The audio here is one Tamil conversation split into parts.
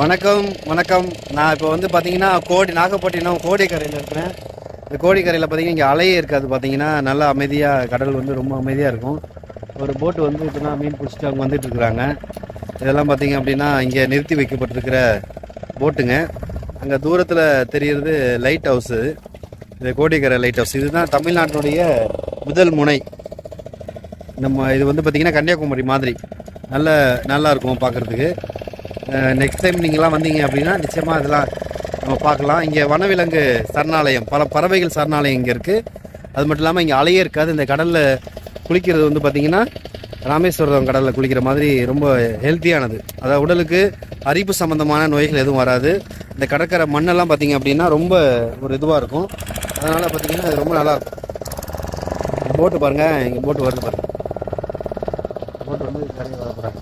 வணக்கம் வணக்கம் நான் இப்போ வந்து பார்த்தீங்கன்னா கோடி நாகப்பட்டினம் கோடிக்கரையில் இருக்கிறேன் இந்த கோடிக்கரையில் பார்த்தீங்கன்னா இங்கே அலையே இருக்காது பார்த்தீங்கன்னா நல்லா அமைதியாக கடல் வந்து ரொம்ப அமைதியாக இருக்கும் ஒரு போட்டு வந்து இப்போ தான் மீன் பிடிச்சிட்டு அவங்க வந்துட்டு இருக்கிறாங்க இதெல்லாம் பார்த்தீங்க அப்படின்னா இங்கே நிறுத்தி வைக்கப்பட்டிருக்கிற போட்டுங்க அங்கே தூரத்தில் தெரிகிறது லைட் ஹவுஸு இது கோடிக்கரை லைட் ஹவுஸ் இதுதான் தமிழ்நாட்டினுடைய முதல் முனை நம்ம இது வந்து பார்த்தீங்கன்னா கன்னியாகுமரி மாதிரி நல்ல நல்லா இருக்கும் பார்க்குறதுக்கு நெக்ஸ்ட் டைம் நீங்களாம் வந்தீங்க அப்படின்னா நிச்சயமாக இதெல்லாம் நம்ம பார்க்கலாம் இங்கே வனவிலங்கு சரணாலயம் பல பறவைகள் சரணாலயம் இங்கே இருக்குது அது மட்டும் இல்லாமல் இங்கே அலையே இருக்காது இந்த கடலில் குளிக்கிறது வந்து பார்த்திங்கன்னா ராமேஸ்வரம் கடலில் குளிக்கிற மாதிரி ரொம்ப ஹெல்த்தியானது அதாவது உடலுக்கு அரிப்பு சம்மந்தமான நோய்கள் எதுவும் வராது இந்த கடற்கரை மண்ணெல்லாம் பார்த்தீங்க அப்படின்னா ரொம்ப ஒரு இதுவாக இருக்கும் அதனால் பார்த்தீங்கன்னா அது ரொம்ப நல்லாயிருக்கும் போட்டு பாருங்கள் இங்கே போட்டு வருது பாருங்க போட்டு வந்து கரையை வர போகிறாங்க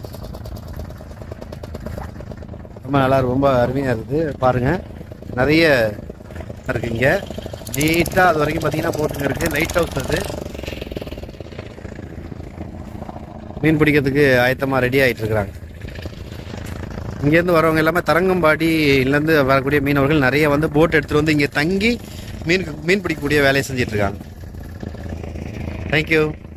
ரொம்ப நல்லா இருக்கு ரொம்ப அருமையாக இருக்குது பாருங்கள் நிறைய இருக்கு இங்கே நீட்டாக அது வரைக்கும் பார்த்தீங்கன்னா போட்டுங்க இருக்குது லைட் ஹவுஸ் அது மீன் பிடிக்கிறதுக்கு ஆயத்தமாக ரெடி ஆகிட்டு இருக்கிறாங்க இங்கேருந்து வரவங்க எல்லாமே தரங்கம்பாடியிலேருந்து வரக்கூடிய மீனவர்கள் நிறைய வந்து போட் எடுத்துகிட்டு வந்து இங்கே தங்கி மீன் மீன் பிடிக்கக்கூடிய வேலையை செஞ்சிட்டு இருக்காங்க தேங்க்யூ